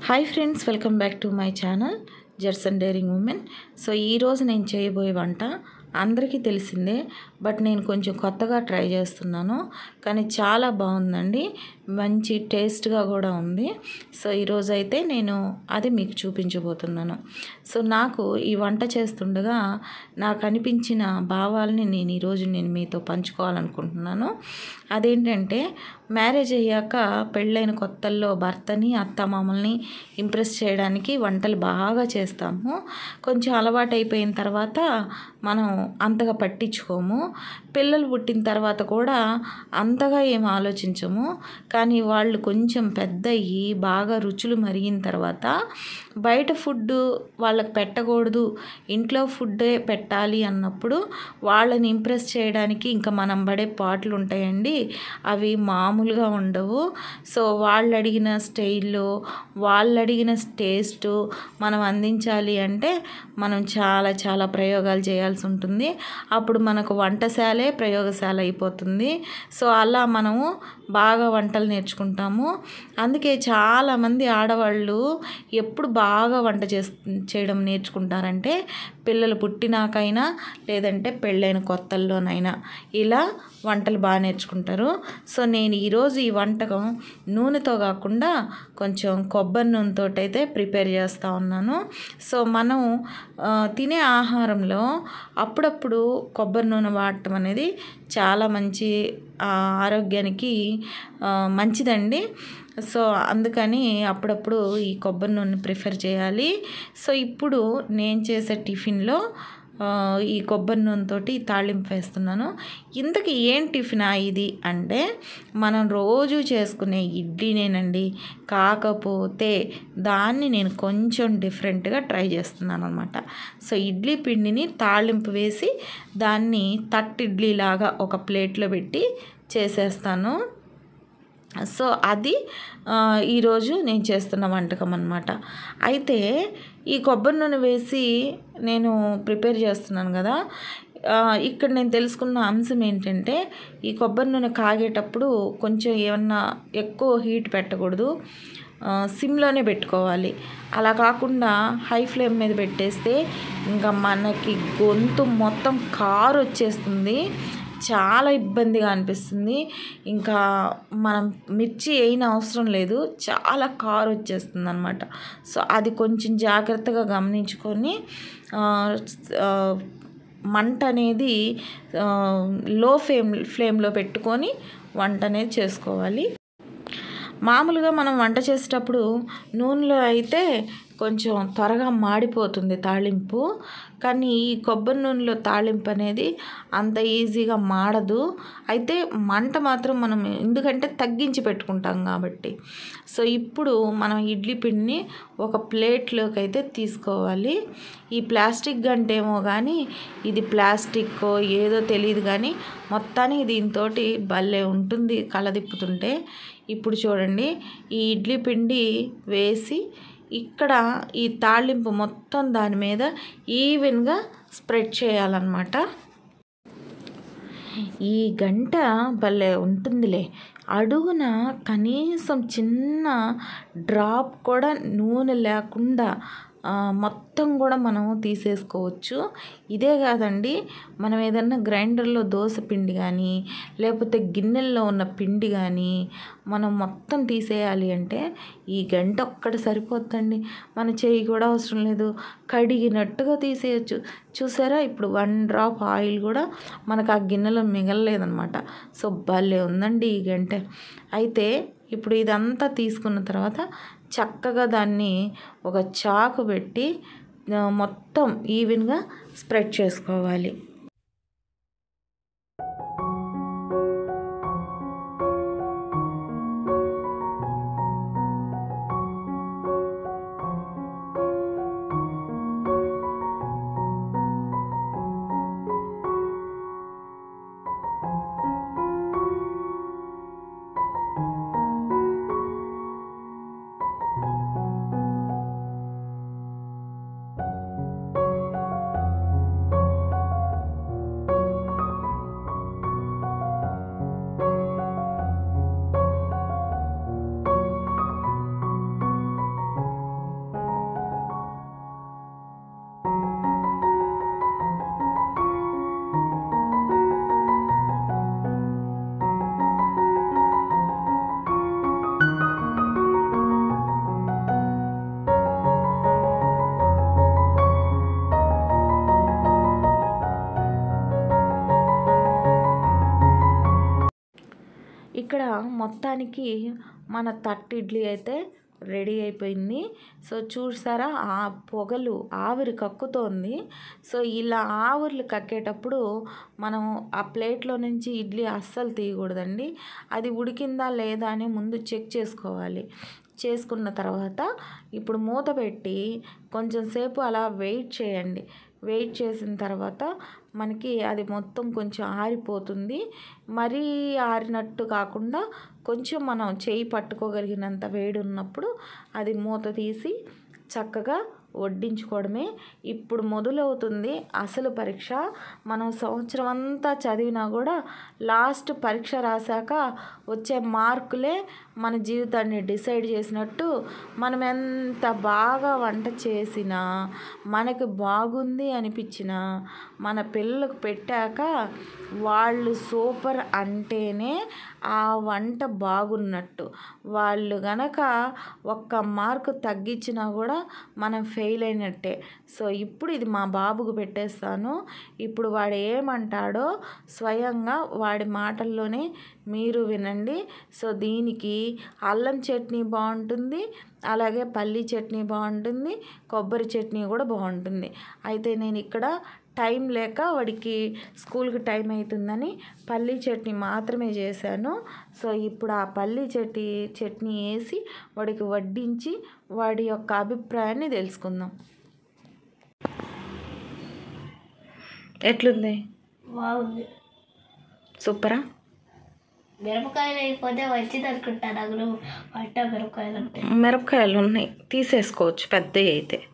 hi friends welcome back to my channel జర్సన్ daring women so ఈరోజు నేను చేయబోయే వంట అందరికీ తెలిసిందే బట్ నేను కొంచెం కొత్తగా ట్రై చేస్తున్నాను కానీ చాలా బాగుందండి మంచి టేస్ట్గా కూడా ఉంది సో ఈరోజు అయితే నేను అది మీకు చూపించబోతున్నాను సో నాకు ఈ వంట చేస్తుండగా నాకు అనిపించిన భావాల్ని నేను ఈరోజు నేను మీతో పంచుకోవాలనుకుంటున్నాను అదేంటంటే మ్యారేజ్ అయ్యాక పెళ్ళైన కొత్తల్లో భర్తని అత్తమామల్ని ఇంప్రెస్ చేయడానికి వంటలు బాగా చేస్తాము కొంచెం అలవాటు అయిపోయిన తర్వాత మనం అంతగా పట్టించుకోము పిల్లలు పుట్టిన తర్వాత కూడా అంతగా ఏం ఆలోచించము కానీ వాళ్ళు కొంచెం పెద్ద అయ్యి బాగా రుచులు మరిగిన తర్వాత బయట ఫుడ్ వాళ్ళకి పెట్టకూడదు ఇంట్లో ఫుడ్డే పెట్టాలి అన్నప్పుడు వాళ్ళని ఇంప్రెస్ చేయడానికి ఇంకా మనం పడే పాటలు ఉంటాయండి అవి మామూలుగా ఉండవు సో వాళ్ళు అడిగిన స్టైల్లో వాళ్ళు అడిగిన టేస్ట్ మనం అందించాలి అంటే మనం చాలా చాలా ప్రయోగాలు చేయాల్సి ఉంటుంది అప్పుడు మనకు వంటశాలే ప్రయోగశాల అయిపోతుంది సో అలా మనము బాగా వంటలు నేర్చుకుంటాము అందుకే చాలామంది ఆడవాళ్ళు ఎప్పుడు బాగా వంట చేస్ చేయడం నేర్చుకుంటారంటే పిల్లలు పుట్టినాకైనా లేదంటే పెళ్ళైన కొత్తల్లోనైనా ఇలా వంటలు బాగా నేర్చుకుంటారు సో నేను ఈరోజు ఈ వంటకం నూనెతో కాకుండా కొంచెం కొబ్బరి నూనెతో అయితే ప్రిపేర్ చేస్తూ ఉన్నాను సో మనం ఆ, తినే ఆహారంలో అప్పుడప్పుడు కొబ్బరి నూనె వాడటం అనేది చాలా మంచి ఆ, ఆరోగ్యానికి ఆ, మంచిదండి సో అందుకని అప్పుడప్పుడు ఈ కొబ్బరి నూనె ప్రిఫర్ చేయాలి సో ఇప్పుడు నేను చేసే టిఫిన్లో ఆ, ఈ కొబ్బరి నూనెతోటి తాళింపు వేస్తున్నాను ఇంతకీ ఏం టిఫినా ఇది అంటే మనం రోజు చేసుకునే ఇడ్లీనేనండి కాకపోతే దాన్ని నేను కొంచెం డిఫరెంట్గా ట్రై చేస్తున్నాను అనమాట సో ఇడ్లీ పిండిని తాళింపు వేసి దాన్ని తట్టు ఇడ్లీ లాగా ఒక ప్లేట్లో పెట్టి చేసేస్తాను సో అది ఆ, ఈరోజు నేను చేస్తున్న వంటకం అనమాట అయితే ఈ కొబ్బరి నూనె వేసి నేను ప్రిపేర్ చేస్తున్నాను కదా ఆ, ఇక్కడ నేను తెలుసుకున్న అంశం ఏంటంటే ఈ కొబ్బరి నూనె కాగేటప్పుడు కొంచెం ఏమన్నా ఎక్కువ హీట్ పెట్టకూడదు ఆ, సిమ్లోనే పెట్టుకోవాలి అలా కాకుండా హై ఫ్లేమ్ మీద పెట్టేస్తే ఇంకా మనకి గొంతు మొత్తం కారు వచ్చేస్తుంది చాలా ఇబ్బందిగా అనిపిస్తుంది ఇంకా మనం మిర్చి వేయని అవసరం లేదు చాలా కారు వచ్చేస్తుంది అనమాట సో అది కొంచెం జాగ్రత్తగా గమనించుకొని ఆ, ఆ, మంట అనేది ఆ, లో ఫ్లేమ్ ఫ్లేమ్లో పెట్టుకొని వంట అనేది చేసుకోవాలి మామూలుగా మనం వంట చేసేటప్పుడు నూనెలో అయితే కొంచెం త్వరగా మాడిపోతుంది తాళింపు కానీ ఈ కొబ్బరి నూనెలో తాళింపు అనేది అంత ఈజీగా మాడదు అయితే మంట మాత్రం మనం ఎందుకంటే తగ్గించి పెట్టుకుంటాం కాబట్టి సో ఇప్పుడు మనం ఇడ్లీ పిండిని ఒక ప్లేట్లోకి అయితే తీసుకోవాలి ఈ ప్లాస్టిక్ గంటేమో కానీ ఇది ప్లాస్టిక్ ఏదో తెలియదు కానీ మొత్తానికి దీంతో భలే ఉంటుంది కలదిప్పుతుంటే ఇప్పుడు చూడండి ఈ ఇడ్లీ పిండి వేసి ఇక్కడ ఈ తాళింపు మొత్తం దాని మీద ఈవెన్గా స్ప్రెడ్ చేయాలన్నమాట ఈ గంట భలే ఉంటుందిలే అడుగున కనీసం చిన్న డ్రాప్ కూడా నూనె లేకుండా ఆ, మొత్తం కూడా మనం తీసేసుకోవచ్చు ఇదే కాదండి మనం ఏదన్నా గ్రైండర్లో దోశ పిండి కానీ లేకపోతే గిన్నెల్లో ఉన్న పిండి కానీ మనం మొత్తం తీసేయాలి అంటే ఈ గంట ఒక్కటి సరిపోతుందండి మన చేయి కూడా అవసరం లేదు కడిగినట్టుగా తీసేయచ్చు చూసారా ఇప్పుడు వన్ డ్రాప్ ఆయిల్ కూడా మనకు ఆ గిన్నెలో మిగలలేదనమాట సో భలే ఉందండి ఈ గంట అయితే ఇప్పుడు ఇదంతా తీసుకున్న తర్వాత చక్కగా దాన్ని ఒక చాకు పెట్టి ఆ, మొత్తం ఈవెన్గా స్ప్రెడ్ చేసుకోవాలి ఇక్కడ మొత్తానికి మన తట్టు ఇడ్లీ అయితే రెడీ అయిపోయింది సో చూసారా ఆ పొగలు ఆవిరి కక్కుతోంది సో ఇలా ఆవిర్లు కక్కేటప్పుడు మనం ఆ ప్లేట్లో నుంచి ఇడ్లీ అస్సలు తీయకూడదండి అది ఉడికిందా లేదా అని ముందు చెక్ చేసుకోవాలి చేసుకున్న తర్వాత ఇప్పుడు మూత పెట్టి కొంచెం సేపు అలా వెయిట్ చేయండి వెయిట్ చేసిన తర్వాత మనకి అది మొత్తం కొంచెం ఆరిపోతుంది మరీ ఆరినట్టు కాకుండా కొంచెం మనం చేయి పట్టుకోగలిగినంత వేడి ఉన్నప్పుడు అది మూత తీసి చక్కగా వడ్డించుకోవడమే ఇప్పుడు మొదలవుతుంది అసలు పరీక్ష మనం సంవత్సరం అంతా చదివినా కూడా లాస్ట్ పరీక్ష రాశాక వచ్చే మార్కులే మన జీవితాన్ని డిసైడ్ చేసినట్టు మనం ఎంత బాగా వంట చేసినా మనకి బాగుంది అనిపించినా మన పిల్లలకు పెట్టాక వాళ్ళు సూపర్ అంటేనే ఆ వంట బాగున్నట్టు వాళ్ళు గనక ఒక్క మార్కు తగ్గించినా కూడా మనం ఫెయిల్ అయినట్టే సో ఇప్పుడు ఇది మా బాబుకు పెట్టేస్తాను ఇప్పుడు వాడు ఏమంటాడో స్వయంగా వాడి మాటల్లోనే మీరు వినండి సో దీనికి అల్లం చట్నీ బాగుంటుంది అలాగే పల్లీ చట్నీ బాగుంటుంది కొబ్బరి చట్నీ కూడా బాగుంటుంది అయితే నేను ఇక్కడ టైం లేక వాడికి స్కూల్కి టైం అవుతుందని పల్లీ చట్నీ మాత్రమే చేశాను సో ఇప్పుడు ఆ పల్లీ చట్నీ చట్నీ వేసి వాడికి వడ్డించి వాడి యొక్క అభిప్రాయాన్ని తెలుసుకుందాం ఎట్లుంది బాగుంది సూపరా మిరపకాయలు అయిపోతే మంచిది అనుకుంటా నాకు వంట మిరపకాయలు అంటే మిరపకాయలు ఉన్నాయి తీసేసుకోవచ్చు పెద్దవి అయితే